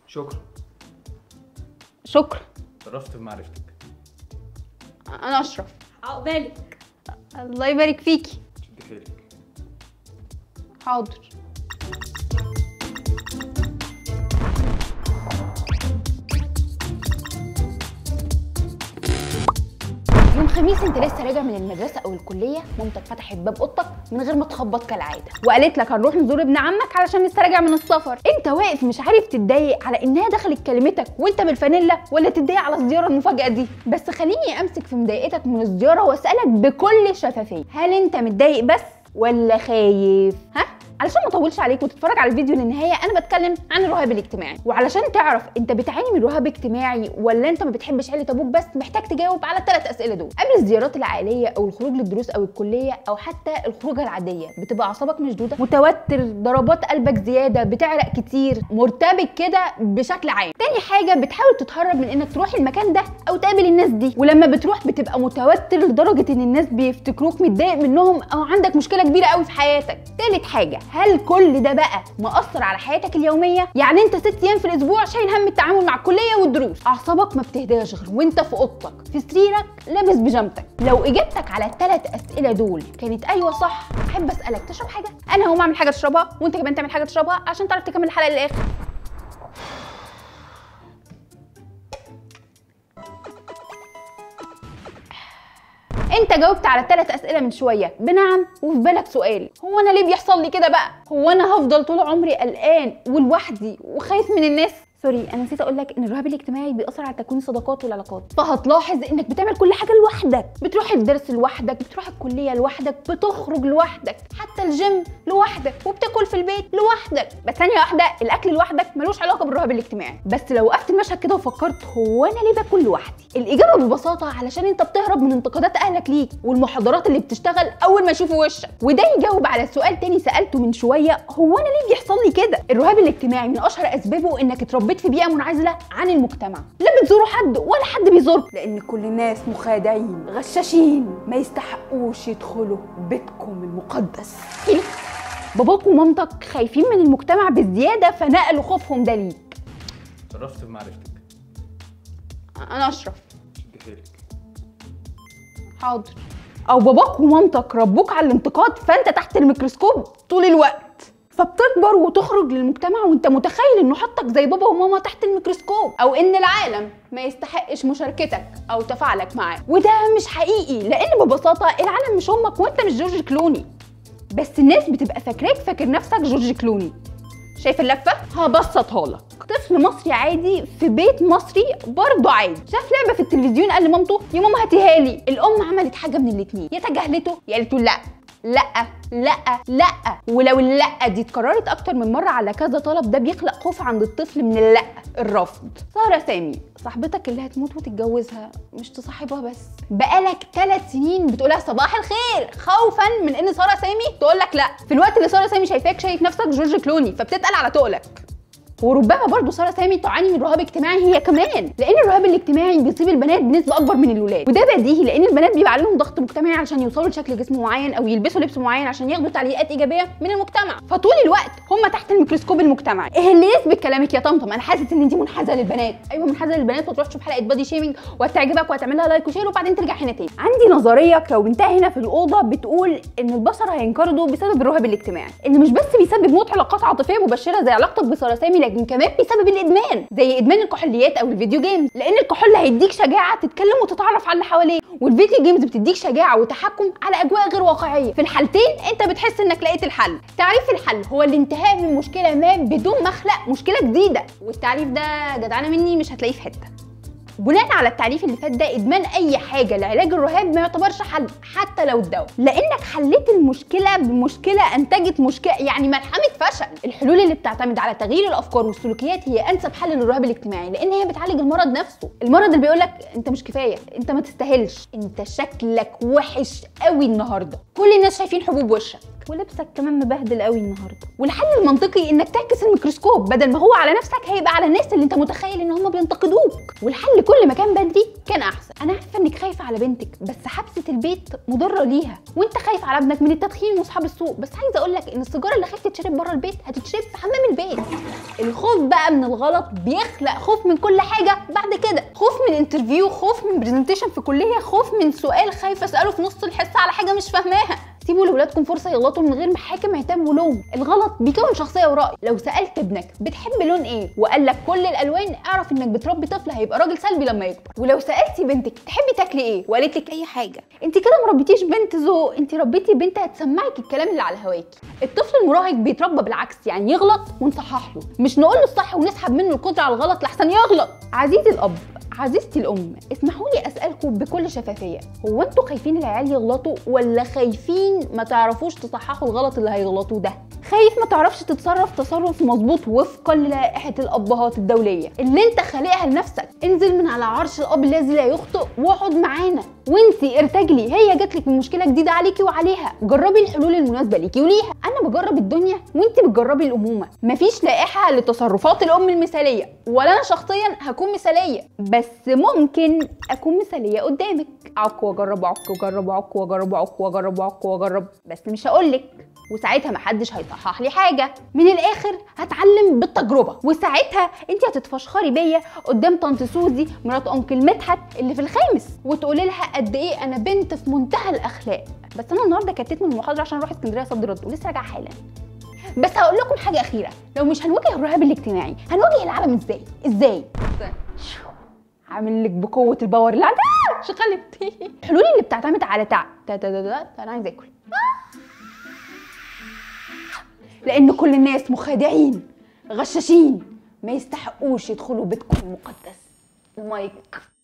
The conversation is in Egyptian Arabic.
شكرا شكرا شرفت بمعرفتك انا اشرف عقبالك الله يبارك فيكي شد حيلك حاضر يوم خميس انت لسه راجع من المدرسه او الكليه مامتك فتحت باب اوضتك من غير ما تخبط كالعاده وقالت لك هنروح نزور ابن عمك علشان لسه راجع من السفر انت واقف مش عارف تتضايق على انها دخلت كلمتك وانت بالفانيلا ولا تتضايق على الزياره المفاجاه دي بس خليني امسك في مضايقتك من الزياره واسالك بكل شفافيه هل انت متضايق بس ولا خايف ها علشان ما اطولش عليك وتتفرج على الفيديو للنهايه انا بتكلم عن الرهاب الاجتماعي وعلشان تعرف انت بتعاني من رهاب اجتماعي ولا انت ما بتحبش عيله ابوك بس محتاج تجاوب على الثلاث اسئله دول قبل الزيارات العائليه او الخروج للدروس او الكليه او حتى الخروجه العاديه بتبقى اعصابك مشدوده متوتر ضربات قلبك زياده بتعرق كتير مرتبك كده بشكل عام تاني حاجه بتحاول تتهرب من انك تروح المكان ده او تقابل الناس دي ولما بتروح بتبقى متوتر لدرجه ان الناس بيفتكروك متضايق منهم او عندك مشكله كبيره قوي في حياتك تالت حاجه هل كل ده بقى مأثر على حياتك اليوميه يعني انت ست ايام في الاسبوع شايل هم التعامل مع الكليه والدروس اعصابك ما بتهداش غير وانت في اوضتك في سريرك لابس بيجامتك لو اجابتك على الثلاث اسئله دول كانت ايوه صح احب اسالك تشرب حاجه انا هقوم اعمل حاجه تشربها وانت كمان تعمل حاجه تشربها عشان تعرف تكمل الحلقه للاخر انت جاوبت على ثلاث اسئله من شويه بنعم وفي بالك سؤال هو انا ليه بيحصل لي كده بقى هو انا هفضل طول عمري قلقان ولوحدي وخايف من الناس سوري انا نسيت اقول لك ان الرهاب الاجتماعي بيأثر على تكوين الصداقات والعلاقات فهتلاحظ انك بتعمل كل حاجه لوحدك بتروح الدرس لوحدك بتروح الكليه لوحدك بتخرج لوحدك حتى الجيم لوحدك وبتاكل في البيت لوحدك بس ثانيه واحده الاكل لوحدك ملوش علاقه بالرهاب الاجتماعي بس لو وقفت المشهد كده وفكرت هو انا ليه باكل لوحدي الاجابه ببساطه علشان انت بتهرب من انتقادات اهلك ليك والمحاضرات اللي بتشتغل اول ما يشوفوا وشك وده يجاوب على سؤال تاني سالته من شويه هو انا ليه بيحصل لي كده الرهاب الاجتماعي من اشهر اسبابه انك اتربيت في بيئه منعزله عن المجتمع لا بتزوروا حد ولا حد بيزورك لان كل الناس مخادعين غشاشين ما يستحقوش يدخلوا بيتكم المقدس إيه؟ باباك ومامتك خايفين من المجتمع بزياده فنقلوا خوفهم ده ليك شرفت بمعرفتك انا اشرف شد حيلك حاضر او باباك ومامتك ربوك على الانتقاد فانت تحت الميكروسكوب طول الوقت فبتكبر وتخرج للمجتمع وانت متخيل انه حطك زي بابا وماما تحت الميكروسكوب او ان العالم ما يستحقش مشاركتك او تفاعلك معاه وده مش حقيقي لان ببساطه العالم مش امك وانت مش جورج كلوني بس الناس بتبقى فاكراك فاكر نفسك جورج كلوني شايف اللفه هبسطها لك طفل مصري عادي في بيت مصري برضه عادي شاف لعبه في التلفزيون قال لمامته يا ماما هاتيها لي الام عملت حاجه من الاتنين يا تجاهلته يا قالت له لا لا لا لا ولو اللا دي اتكررت اكتر من مره على كذا طلب ده بيخلق خوف عند الطفل من اللا الرفض ساره سامي صاحبتك اللي هتموت وتتجوزها مش تصاحبها بس بقالك ثلاث سنين بتقولها صباح الخير خوفا من ان ساره سامي تقول لك لا في الوقت اللي ساره سامي شايفاك شايف نفسك جورج كلوني فبتتقل على تقلك وربما برضه ساره سامي تعاني من رهاب اجتماعي هي كمان لان الرهاب الاجتماعي بيصيب البنات بنسبه اكبر من الولاد وده بديهي لان البنات بيبقى عليهم ضغط مجتمعي عشان يوصلوا لشكل جسم معين او يلبسوا لبس معين عشان ياخدوا تعليقات ايجابيه من المجتمع فطول الوقت هم تحت الميكروسكوب المجتمعي ايه اللي يثبت كلامك يا طمطم انا حاسس ان انت منحازه للبنات ايوه منحازه للبنات وتروح تشوف حلقه بادي شيمينج وهتعجبك وهتعمل لها لايك وشير وبعدين ترجع هنا تاني عندي نظريه لو بنتها هنا في الاوضه بتقول ان البشر هينقرضوا بسبب الرهاب الاجتماعي ان مش بس بيسبب موت علاقات عاطفيه مبشره زي علاقتك بساره سامي لكن كمان بسبب الادمان زي ادمان الكحوليات او الفيديو جيمز لان الكحول هيديك شجاعه تتكلم وتتعرف على اللي حواليك والفيديو جيمز بتديك شجاعه وتحكم على اجواء غير واقعيه في الحالتين انت بتحس انك لقيت الحل تعريف الحل هو الانتهاء من مشكله ما بدون ما اخلق مشكله جديده والتعريف ده جدعانه مني مش هتلاقيه في حته بناء على التعريف اللي فات ده ادمان اي حاجه لعلاج الرهاب ما يعتبرش حل حتى لو الدواء لانك حليت المشكله بمشكله انتجت مشكله يعني ملحمه فشل الحلول اللي بتعتمد على تغيير الافكار والسلوكيات هي انسب حل للرهاب الاجتماعي لان هي بتعالج المرض نفسه المرض اللي بيقولك انت مش كفايه انت ما تستاهلش انت شكلك وحش قوي النهارده كل الناس شايفين حبوب وشك ولبسك كمان مبهدل قوي النهارده والحل المنطقي انك تعكس الميكروسكوب بدل ما هو على نفسك هيبقى على الناس اللي انت متخيل ان هم بينتقدوك والحل كل ما كان بدري كان احسن انا عارفه انك خايفه على بنتك بس حبسه البيت مضره ليها وانت خايف على ابنك من التدخين واصحاب السوق بس عايزه اقول لك ان السيجاره اللي خايف تتشرب بره البيت هتتشرب في حمام البيت الخوف بقى من الغلط بيخلق خوف من كل حاجه بعد كده خوف من انترفيو خوف من برزنتيشن في كليه خوف من سؤال خايفه اساله في نص الحصه على حاجه مش فاهماها سيبوا لاولادكم فرصه يغلطوا من غير محاكم عتاب ولوم الغلط بيكون شخصيه وراي لو سالت ابنك بتحب لون ايه وقال لك كل الالوان اعرف انك بتربي طفل هيبقى راجل سلبي لما يكبر ولو سالتي بنتك تحبي تاكلي ايه وقالت لك اي حاجه انت كده ما ربيتيش بنت ذوق انت ربيتي بنت هتسمعك الكلام اللي على هواكي الطفل المراهق بيتربى بالعكس يعني يغلط ونصحح له مش نقول له الصح ونسحب منه القدره على الغلط لحسن يغلط عزيزي الاب عزيزتي الام اسمحوا لي اسالكم بكل شفافيه هو انتوا خايفين العيال يغلطوا ولا خايفين ما تعرفوش تصححوا الغلط اللي هيغلطوه ده خايف ما تعرفش تتصرف تصرف مظبوط وفقا للائحه الابهات الدوليه اللي انت خالقها لنفسك انزل من على عرش الاب الذي لا يخطئ واقعد معانا وانتي ارتجلي هي جات لك بمشكله جديده عليكي وعليها جربي الحلول المناسبه ليكي وليها انا بجرب الدنيا وانتي بتجربي الامومه مفيش لائحه لتصرفات الام المثاليه ولا انا شخصيا هكون مثاليه بس ممكن اكون مثاليه قدامك عك واجرب عك واجرب عك واجرب عك واجرب عك واجرب بس مش هقولك وساعتها محدش هيصحح لي حاجه من الاخر هتعلم بالتجربه وساعتها انت هتتفشخري بيا قدام طنط سوزي مرات انكل مدحت اللي في الخامس وتقولي لها قد ايه انا بنت في منتهى الاخلاق بس انا النهارده كتت من المحاضره عشان اروح اسكندريه صد رد ولسه راجعه حالا بس هقول لكم حاجه اخيره لو مش هنواجه الرهاب الاجتماعي هنواجه العالم ازاي ازاي عامل لك بقوه الباور اللي عندها شغلت الحلول اللي بتعتمد على تع تا تا تا تا تا انا عايزه اكل لان كل الناس مخادعين غشاشين ما يستحقوش يدخلوا بيتكم المقدس المايك